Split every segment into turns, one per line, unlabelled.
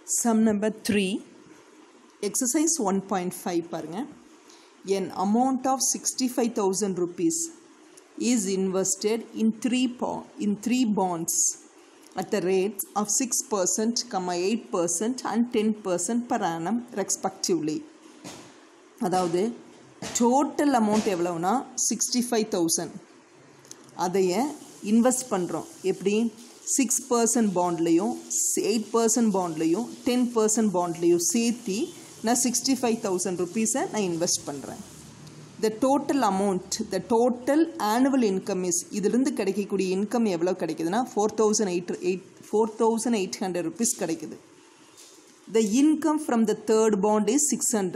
Sum number 3, exercise 1.5 பாருங்க an amount of 65000 rupees is invested in three po- in three bonds at the rates of 6% comma 8% and 10% per annum respectively அதாவது total amount எவ்வளவுனா sixty five thousand அதைய invest பண்ணுறோம் எப்படி six percent பாண்ட்லேயும் eight percent பாண்ட்லேயும் ten percent பாண்ட்லேயும் சேர்த்தி நான் சிக்ஸ்டி ஃபைவ் தௌசண்ட் ருபீஸை நான் இன்வெஸ்ட் பண்ணுறேன் the total amount the total annual income is இதிலிருந்து கிடைக்கக்கூடிய இன்கம் எவ்வளோ கிடைக்குதுன்னா four thousand eight eight four thousand eight hundred rupees கிடைக்குது the income from the third bond is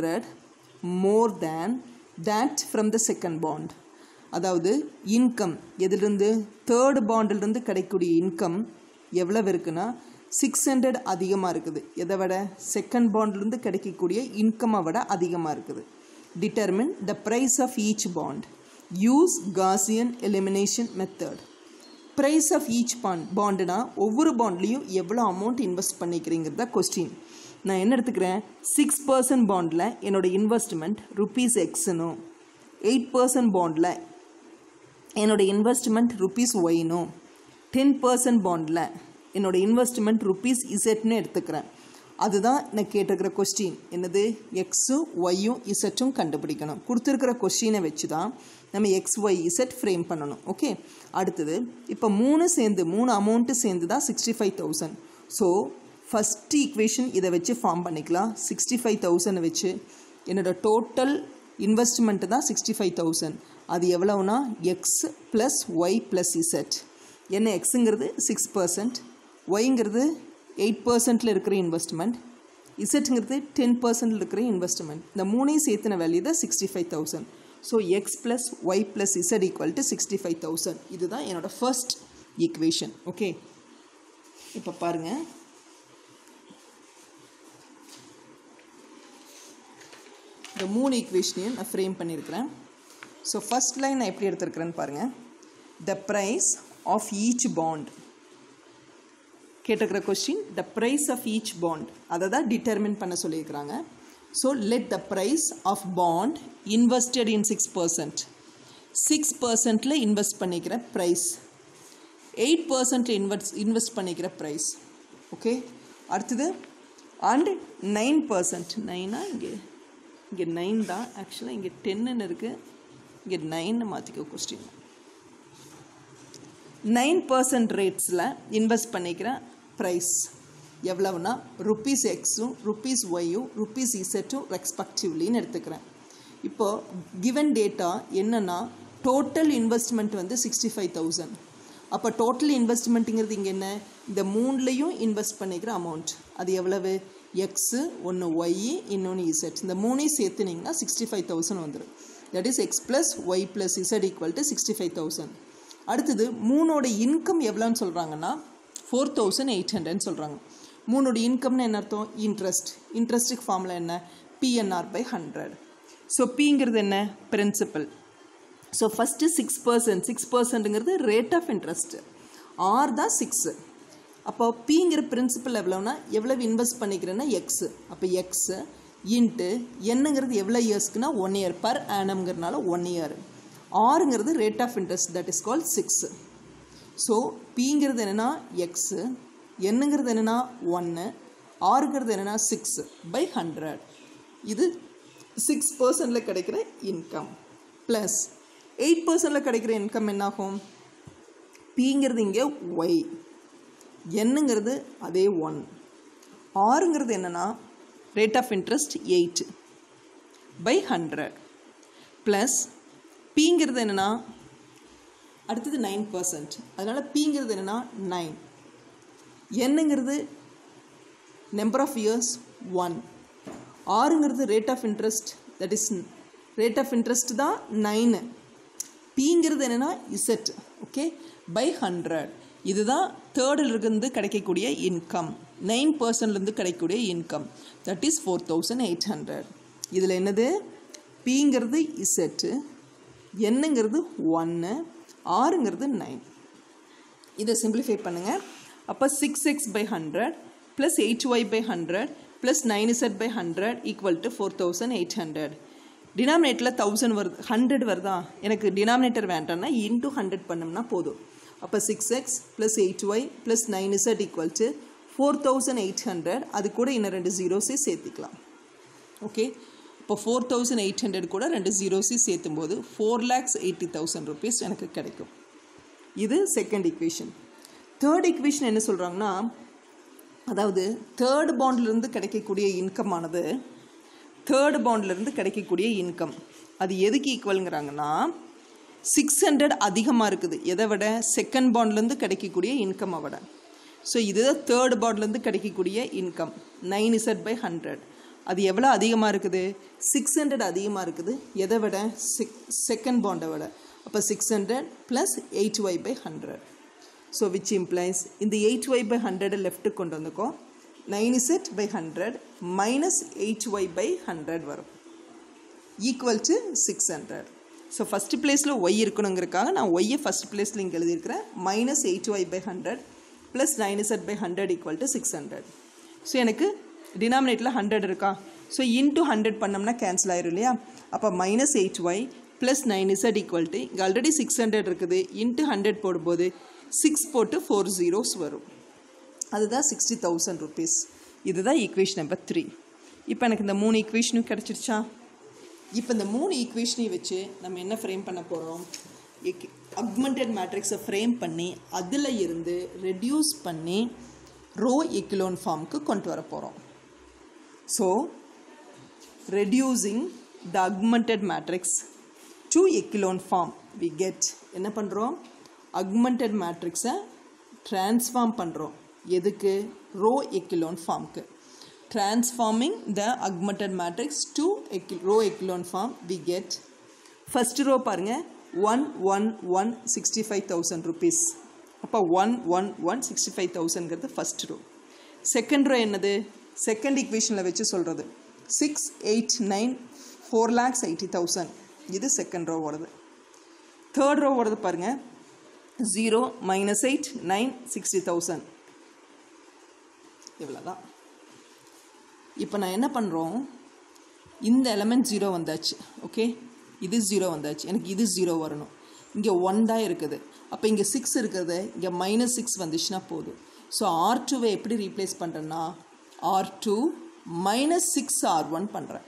600 more than that from the second bond அதாவது income எதிலிருந்து third பாண்டிலிருந்து கிடைக்கக்கூடிய income எவ்வளவு இருக்குன்னா சிக்ஸ் ஹண்ட்ரட் அதிகமாக இருக்குது எதை விட செகண்ட் பாண்ட்லேருந்து கிடைக்கக்கூடிய இன்கம்மை விட அதிகமாக இருக்குது determine the price of each bond use gaussian elimination method price of each bond பாண்டுனா ஒவ்வொரு பாண்ட்லேயும் எவ்வளோ அமௌண்ட் இன்வெஸ்ட் பண்ணிக்கிறீங்கிறத கொஸ்டின் நான் என்ன எடுத்துக்கிறேன் சிக்ஸ் பர்சன்ட் பாண்டில் என்னோடய இன்வெஸ்ட்மெண்ட் ருபீஸ் எக்ஸ்னும் எயிட் பர்சன்ட் பாண்டில் என்னோடய இன்வெஸ்ட்மெண்ட் ருபீஸ் ஒய்னும் டென் பர்சன்ட் பாண்டில் என்னோடய இன்வெஸ்ட்மெண்ட் ருபீஸ் இசட்னு எடுத்துக்கிறேன் அதுதான் நான் கேட்டிருக்கிற கொஸ்டின் என்னது எக்ஸும் ஒய்யும் இசட்டும் கண்டுபிடிக்கணும் கொடுத்துருக்கிற கொஸ்டினை வச்சு தான் நம்ம எக்ஸ் ஒய் இசட் ஃப்ரேம் பண்ணணும் ஓகே அடுத்தது இப்போ மூணு சேர்ந்து மூணு அமௌண்ட்டு சேர்ந்து தான் sixty five thousand so first equation இதை வச்சு ஃபார்ம் பண்ணிக்கலாம் சிக்ஸ்டி ஃபைவ் தௌசண்ட் வச்சு என்னோட டோட்டல் இன்வெஸ்ட்மெண்ட்டு தான் சிக்ஸ்டி ஃபைவ் தௌசண்ட் அது எவ்வளோனா X plus Y plus Z என்ன எக்ஸுங்கிறது சிக்ஸ் பர்சன்ட் ஒய்ங்கிறது எயிட் பர்சன்ட்டில் இருக்கிற இன்வெஸ்ட்மெண்ட் இசட்டுங்கிறது டென் பர்சன்டில் இருக்கிற இன்வெஸ்ட்மெண்ட் இந்த மூணையும் சேர்த்துன வேல்யூ தான் sixty five thousand so X plus Y plus Z equal to sixty five thousand இதுதான் என்னோடய ஃபர்ஸ்ட் ஈக்குவேஷன் ஓகே இப்போ பாருங்கள் இந்த மூணு ஈக்குவேஷனையும் நான் ஃப்ரேம் பண்ணியிருக்கிறேன் ஸோ ஃபஸ்ட் லைன் நான் எப்படி எடுத்திருக்கிறேன்னு பாருங்கள் the price of each bond கேட்டிருக்கிற question the price of each bond அதை தான் டிட்டர்மின் பண்ண சொல்லியிருக்கிறாங்க so let the price of bond invested in six percent six பர்சன்ட்டில் இன்வெஸ்ட் பண்ணிக்கிற ப்ரைஸ் எயிட் பர்சன்ட்டில் இன்வெஸ்ட் இன்வெஸ்ட் பண்ணிக்கிற ப்ரைஸ் ஓகே அடுத்தது அண்ட் நைன் பர்சன்ட் நைனா இங்கே இங்கே நைன் தான் ஆக்சுவலாக இங்கே டென்னு இருக்குது இங்கே நைன்னு மாற்றிக்கோ கொஸ்டின் நைன் பர்சன்ட் ரேட்ஸில் இன்வெஸ்ட் பண்ணிக்கிற ப்ரைஸ் எவ்வளவுனா ருப்பீஸ் எக்ஸும் ருப்பீஸ் ஒய்யும் ருப்பீஸ் இசட்டும் ரெஸ்பெக்டிவ்லின்னு எடுத்துக்கிறேன் இப்போது கிவன் டேட்டா என்னென்னா டோட்டல் இன்வெஸ்ட்மெண்ட் வந்து சிக்ஸ்டி ஃபைவ் தௌசண்ட் அப்போ டோட்டல் இன்வெஸ்ட்மெண்ட்டுங்கிறது இங்கே என்ன இந்த மூணுலேயும் இன்வெஸ்ட் பண்ணிக்கிற அமௌண்ட் அது எவ்வளவு எக்ஸு ஒன்று ஒய் இன்னொன்று இசட் இந்த மூணையும் சேர்த்துனிங்கன்னா சிக்ஸ்டி ஃபைவ் தௌசண்ட் வந்துடும் that is X plus Y plus Z equal to sixty five thousand அடுத்தது மூணோட இன்கம் எவ்வளோன்னு சொல்கிறாங்கன்னா ஃபோர் தௌசண்ட் எயிட் ஹண்ட்ரட்னு சொல்கிறாங்க மூணோட இன்கம்னு என்ன அர்த்தம் இன்ட்ரெஸ்ட் இன்ட்ரெஸ்ட்டுக்கு ஃபார்மில் என்ன பிஎன்ஆர் பை ஹண்ட்ரட் ஸோ பிங்கிறது என்ன principal so first six percent six பர்சன்ட்டுங்கிறது ரேட் ஆஃப் இன்ட்ரெஸ்ட் ஆர் தான் சிக்ஸு அப்போ பிங்கிற பிரின்சிபல் எவ்வளோனா எவ்வளவு இன்வெஸ்ட் பண்ணிக்கிறேன்னா எக்ஸு அப்போ எக்ஸு இன்ட்டு என்னங்கிறது எவ்வளோ இயர்ஸ்க்குனா ஒன் இயர் பர் ஆனம்ங்கிறனால ஒன் இயர் ஆறுங்கிறது rate of interest that is கால் சிக்ஸு ஸோ பிங்கிறது என்னென்னா எக்ஸு என்னங்கிறது என்னென்னா ஒன்று ஆறுங்கிறது என்னென்னா சிக்ஸு பை ஹண்ட்ரட் இது சிக்ஸ் பர்சன்டில் கிடைக்கிற இன்கம் ப்ளஸ் எயிட் பர்சன்டில் கிடைக்கிற இன்கம் என்னாகும் பிங்கிறது இங்கே ஒய் என்னங்கிறது அதே ஒன் ஆறுங்கிறது என்னென்னா rate of interest eight by hundred plus பிங்கிறது என்னென்னா அடுத்தது நைன் பர்சன்ட் அதனால் பிங்கிறது என்னென்னா நைன் என்னங்கிறது நம்பர் ஆஃப் இயர்ஸ் ஒன் ஆறுங்கிறது rate of interest that is rate of interest தான் நைனு பிங்கிறது என்னென்னா இசட் ஓகே பை ஹண்ட்ரட் இதுதான் தேர்டில் இருந்து கிடைக்கக்கூடிய இன்கம் நைன் பர்சன்ட்லேருந்து கிடைக்கக்கூடிய income that is four thousand eight hundred இதில் என்னது பிங்கிறது இசட்டு என்னங்கிறது ஒன்று ஆறுங்கிறது நைன் இதை சிம்பிளிஃபை பண்ணுங்கள் அப்போ six X by hundred plus eight Y by hundred plus nine Z by hundred equal to four thousand eight hundred டினாமினேட்டரில் தௌசண்ட் வருது ஹண்ட்ரட் வருதா எனக்கு டினாமினேட்டர் வேண்டாம்னா இன்டூ ஹண்ட்ரட் பண்ணோம்னா போதும் அப்போ six X plus eight Y plus nine Z equal to four thousand eight hundred அது கூட இன்னும் ரெண்டு ஜீரோஸே சேர்த்துக்கலாம் ஓகே இப்போ ஃபோர் தௌசண்ட் எயிட் ஹண்ட்ரட் கூட ரெண்டு ஜீரோஸையும் சேர்த்தும் போது four lakhs eighty thousand rupees எனக்கு கிடைக்கும் இது செகண்ட் ஈக்குவேஷன் தேர்ட் ஈக்குவேஷன் என்ன சொல்கிறாங்கன்னா அதாவது தேர்ட் பாண்ட்லேருந்து கிடைக்கக்கூடிய இன்கம் ஆனது தேர்ட் பாண்ட்லேருந்து கிடைக்கக்கூடிய இன்கம் அது எதுக்கு ஈக்குவலுங்கிறாங்கன்னா சிக்ஸ் ஹண்ட்ரட் அதிகமாக இருக்குது எதை விட செகண்ட் பாண்ட்லேருந்து கிடைக்கக்கூடிய இன்கம்மை விட ஸோ இதுதான் தேர்ட் பாண்ட்லேருந்து கிடைக்கக்கூடிய income nine Z by hundred அது எவ்வளோ அதிகமாக இருக்குது சிக்ஸ் ஹண்ட்ரட் அதிகமாக இருக்குது எதை விட செக் செகண்ட் பாண்டை விட அப்போ six hundred plus eight Y by hundred so which implies இந்த எயிட் ஒய் பை ஹண்ட்ரடை லெஃப்ட்டுக்கு கொண்டு வந்துக்கோ nine Z by hundred minus eight Y by hundred வரும் equal to six hundred so first பிளேஸில் ஒய் இருக்கணுங்கிறக்காக நான் ஒய்யை ஃபஸ்ட் பிளேஸில் இங்கே எழுதியிருக்கிறேன் minus eight Y by hundred plus nine Z by hundred equal to six hundred so எனக்கு டினாமினேட்டில் ஹண்ட்ரட் இருக்கா ஸோ இன்ட்டு ஹண்ட்ரட் பண்ணோம்னா கேன்சல் ஆயிரும் இல்லையா அப்போ minus eight Y plus nine Z equal to இங்கே ஆல்ரெடி சிக்ஸ் ஹண்ட்ரட் இருக்குது into hundred போடும்போது சிக்ஸ் போட்டு ஃபோர் ஜீரோஸ் வரும் அதுதான் சிக்ஸ்டி தௌசண்ட் ருபீஸ் இதுதான் ஈக்குவேஷன் நம்பர் த்ரீ இப்போ எனக்கு இந்த மூணு ஈக்குவேஷனும் கிடச்சிருச்சா இப்போ இந்த மூணு ஈக்குவேஷனையும் வச்சு நம்ம என்ன ஃப்ரேம் பண்ண போகிறோம் அக்மெண்டட் மேட்ரிக்ஸை ஃப்ரேம் பண்ணி அதில் இருந்து ரெடியூஸ் பண்ணி ரோ எக்கிலோன் ஃபார்முக்கு கொண்டு வர போகிறோம் so reducing the augmented matrix to echelon form we get என்ன பண்ணுறோம் அக்மெண்டட் மேட்ரிக்ஸை ட்ரான்ஸ்ஃபார்ம் பண்ணுறோம் எதுக்கு ரோ எக்கிலோன் ஃபார்முக்கு transforming the augmented matrix to echelon, row echelon form we get first row பாருங்க one one one sixty five thousand rupees அப்போ one one one sixty five தௌசண்ட்ங்கிறது first row second row என்னது second ஈக்குவேஷனில் வச்சு சொல்கிறது six eight nine four lakhs eighty thousand இது second row ஓடுது third row ஓடுது பாருங்கள் zero minus eight nine sixty thousand இவ்வளோ தான் இப்போ நான் என்ன பண்ணுறோம் இந்த எலமெண்ட் ஜீரோ வந்தாச்சு ஓகே இது ஜீரோ வந்தாச்சு எனக்கு இது ஜீரோ வரணும் இங்கே ஒன் தான் இருக்குது அப்போ இங்கே சிக்ஸ் இருக்கிறது இங்கே மைனஸ் சிக்ஸ் வந்துச்சுன்னா போதும் ஸோ ஆர் டூவை எப்படி ரீப்ளேஸ் பண்ணுறேன்னா R two minus six R one பண்ணுறேன்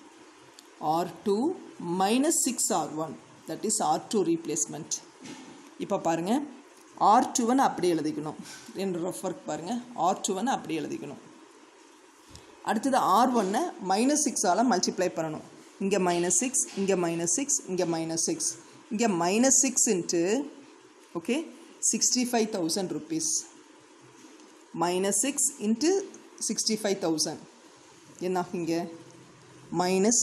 R two minus six R one that is R two replacement இப்போ பாருங்கள் ஆர் டூவனை அப்படியே எழுதிக்கணும் ரெண்டு ரஃப் ஒர்க் பாருங்கள் ஆர் டூவனை அப்படியே எழுதிக்கணும் அடுத்தது ஆர் ஒன்னை மைனஸ் சிக்ஸால் மல்டிப்ளை பண்ணணும் இங்கே மைனஸ் சிக்ஸ் இங்கே மைனஸ் சிக்ஸ் இங்கே மைனஸ் சிக்ஸ் இங்கே minus six into okay sixty five thousand rupees minus six into sixty five thousand என்ன இங்கே மைனஸ்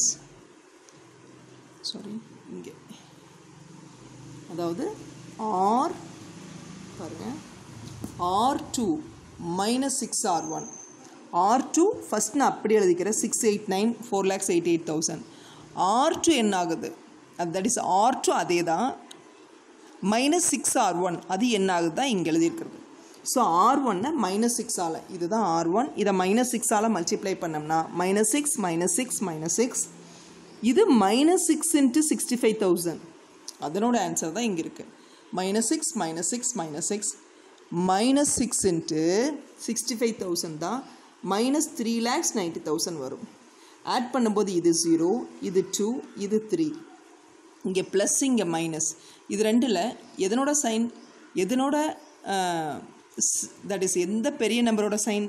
சாரி இங்கே அதாவது ஆர் பாருங்கள் R two minus six R one R two first நான் அப்படி எழுதிக்கிறேன் six eight nine four lakhs eighty eight thousand R two என்ன ஆகுது அது தட் இஸ் ஆர் டூ அதே தான் மைனஸ் சிக்ஸ் ஆர் ஒன் அது என்ன ஆகுது தான் இங்கே எழுதியிருக்கிறது ஸோ ஆர் ஒன்னை மைனஸ் சிக்ஸால் இதுதான் ஆர் ஒன் இதை மைனஸ் சிக்ஸால் மல்டிப்ளை பண்ணோம்னா minus six minus six minus six இது minus six into sixty five thousand அதனோட ஆன்சர் தான் இங்கே இருக்குது minus six minus six minus six minus six into sixty five thousand தான் minus three lakhs ninety thousand வரும் add பண்ணும்போது இது ஜீரோ இது டூ இது த்ரீ இங்கே ப்ளஸ் இங்கே மைனஸ் இது ரெண்டில் எதனோட சைன் எதனோட தட் இஸ் எந்த பெரிய நம்பரோட சைன்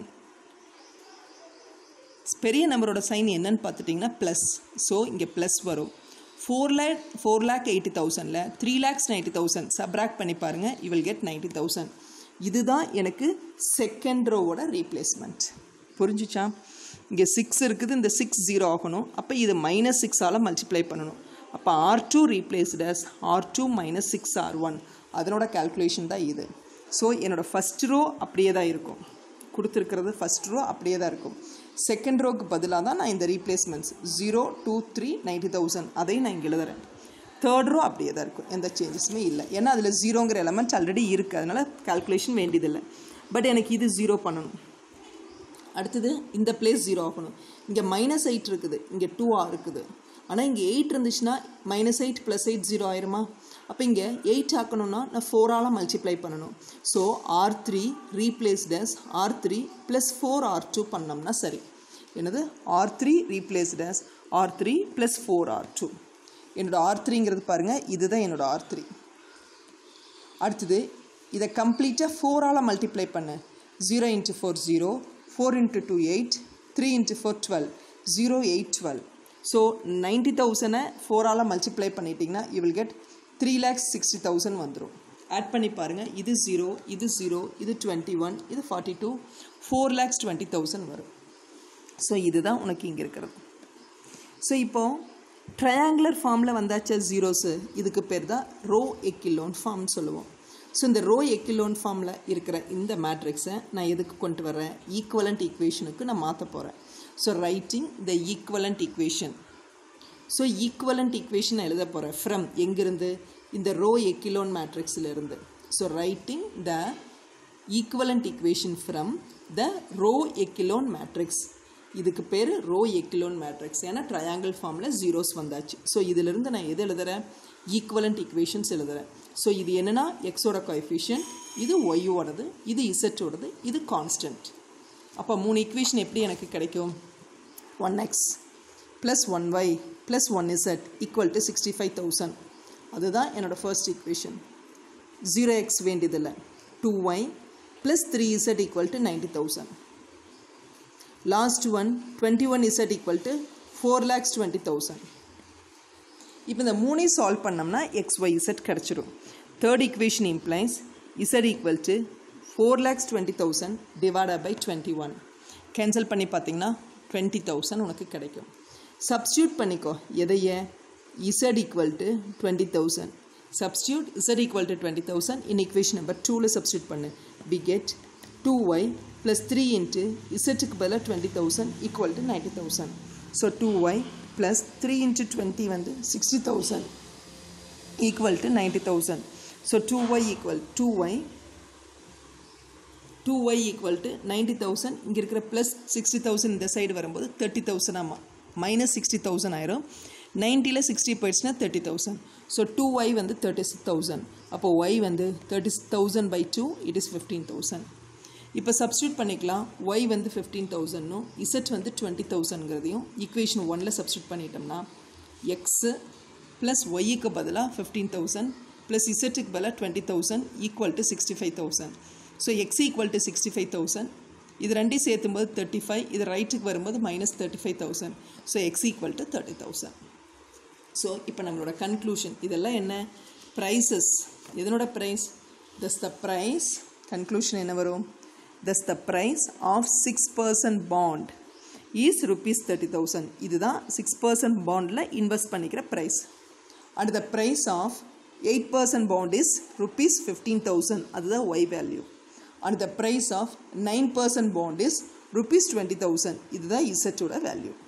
பெரிய நம்பரோட சைன் என்னன்னு பார்த்துட்டிங்கன்னா ப்ளஸ் ஸோ இங்கே ப்ளஸ் வரும் four lakh four lakh eighty தௌசண்டில் three lakhs ninety thousand subtract பண்ணி பாருங்கள் you will get ninety thousand இதுதான் எனக்கு செகண்ட் ரோவோட ரீப்ளேஸ்மெண்ட் புரிஞ்சுச்சா இங்கே சிக்ஸ் இருக்குது இந்த சிக்ஸ் ஜீரோ ஆகணும் அப்போ இது மைனஸ் சிக்ஸால் மல்டிப்ளை பண்ணணும் அப்போ R two replaced as R two minus six R one அதனோட கேல்குலேஷன் தான் இது ஸோ என்னோடய ஃபஸ்ட் ரோ அப்படியே தான் இருக்கும் கொடுத்துருக்கிறது ஃபஸ்ட் ரோ அப்படியே தான் இருக்கும் செகண்ட் ரோக்கு பதிலாக தான் நான் இந்த replacements zero two three ninety thousand அதையும் நான் இங்கே எழுதுறேன் தேர்ட் ரோ அப்படியே தான் இருக்கும் எந்த சேஞ்சஸுமே இல்லை ஏன்னா அதில் ஜீரோங்கிற எலமெண்ட் ஆல்ரெடி இருக்குது அதனால் கால்குலேஷன் வேண்டியதில்லை பட் எனக்கு இது ஜீரோ பண்ணணும் அடுத்தது இந்த பிளேஸ் ஜீரோ ஆகணும் இங்கே மைனஸ் எயிட் இருக்குது இங்கே டூ ஆர் இருக்குது ஆனால் இங்கே எயிட் இருந்துச்சுன்னா minus eight plus eight zero ஆயிருமா அப்போ இங்கே எயிட் ஆக்கணும்னா நான் ஃபோரால் மல்டிப்ளை பண்ணணும் so R three replaced as R three plus four R two பண்ணோம்னா சரி என்னது R three replaced as R three plus four R two என்னோட ஆர் த்ரீங்கிறது பாருங்கள் இதுதான் என்னோட ஆர் த்ரீ அடுத்தது இதை கம்ப்ளீட்டாக ஃபோரால் மல்டிப்ளை பண்ணு zero into four zero four into two eight three into four twelve zero eight twelve so ninety தௌசண்டை ஃபோரால் மல்டிப்ளை பண்ணிட்டீங்கன்னா you will get three lakhs sixty thousand வந்துடும் ஆட் பண்ணி பாருங்கள் இது ஜீரோ இது ஜீரோ இது டுவெண்ட்டி ஒன் இது forty two four lakhs twenty thousand வரும் ஸோ இதுதான் உனக்கு இங்கே இருக்கிறது ஸோ இப்போது ட்ரையாங்குலர் ஃபார்மில் வந்தாச்சா ஜீரோஸு இதுக்கு பேர் தான் ரோ எக்கிலோன் ஃபார்ம் சொல்லுவோம் ஸோ இந்த ரோ எக்கிலோன் ஃபார்மில் இருக்கிற இந்த மேட்ரிக்ஸை நான் எதுக்கு கொண்டு வர்றேன் ஈக்குவலண்ட் ஈக்குவேஷனுக்கு நான் மாற்ற போகிறேன் so writing the equivalent equation so equivalent equation எழுத போகிறேன் ஃப்ரம் எங்கிருந்து இந்த ரோ எக்கிலோன் மேட்ரிக்ஸிலிருந்து so writing the equivalent equation from the row echelon matrix இதுக்கு பேர் ரோ எக்கிலோன் மேட்ரிக்ஸ் ஏன்னா ட்ரையாங்கிள் ஃபார்மில் ஜீரோஸ் வந்தாச்சு ஸோ இதிலிருந்து நான் எது எழுதுறேன் ஈக்குவலண்ட் ஈக்குவேஷன்ஸ் எழுதுறேன் ஸோ இது என்னென்னா எக்ஸோட கோஎஃபிஷியன்ட் இது ஒய்யோடது இது இசட்டோடது இது கான்ஸ்டன்ட் அப்போ மூணு ஈக்குவேஷன் எப்படி எனக்கு கிடைக்கும் one x plus one y plus one z equal to sixty five thousand அதுதான் என்னோடய ஃபர்ஸ்ட் ஈக்குவேஷன் ஜீரோ எக்ஸ் வேண்டியதில்லை two Y plus three z equal to ninety thousand last one twenty one z equal to four lakhs twenty thousand இப்போ இந்த மூணையும் solve பண்ணோம்னா x Y z கிடச்சிரும் third equation implies z equal to four lakhs twenty thousand divided by twenty one cancel பண்ணி பார்த்தீங்கன்னா twenty thousand உனக்கு கிடைக்கும் substitute பண்ணிக்கோ எதைய Z equal to twenty thousand substitute Z equal to twenty thousand in equation number டூவில் substitute பண்ணு we get two Y plus three into இசட்டுக்கு பதிலாக twenty thousand equal to ninety thousand so two Y plus three into twenty வந்து sixty thousand equal to ninety thousand so two Y equal to Y two Y equal to ninety thousand இங்கே இருக்கிற plus sixty thousand இந்த side வரும்போது thirty thousand ஆமாம் minus sixty thousand ஆயிரும் நைன்ட்டியில் sixty போயிடுச்சுன்னா thirty thousand so two y வந்து thirty six thousand அப்போ ஒய் வந்து thirty thousand by two it is fifteen thousand இப்போ சப்ஸ்டியூட் பண்ணிக்கலாம் ஒய் வந்து ஃபிஃப்டீன் தௌசண்ட்னும் இசட் வந்து டுவெண்ட்டி தௌசண்ட்ங்கிறதையும் ஈக்குவேஷன் ஒனில் சப்ஸ்டியூட் பண்ணிட்டோம்னா எக்ஸு ப்ளஸ் ஒய்க்கு பதிலாக ஃபிஃப்டீன் தௌசண்ட் ப்ளஸ் இசட்டுக்கு பதிலாக twenty thousand equal to sixty five thousand so x equal to sixty five thousand இது ரெண்டையும் சேர்த்தும்போது தேர்ட்டி ஃபைவ் இது ரைட்டுக்கு வரும்போது minus thirty five thousand so x equal to thirty thousand so இப்போ நம்மளோட கன்க்ளூஷன் இதெல்லாம் என்ன ப்ரைஸஸ் எதனோட price thus the price conclusion என்ன வரும் thus the price of six percent bond is rupees thirty thousand இதுதான் சிக்ஸ் பர்சன்ட் பாண்டில் invest பண்ணிக்கிற price and the price of eight percent bond is rupees fifteen thousand அதுதான் y value and the price of nine percent bond is rupees twenty thousand இதுதான் இசட்டோட value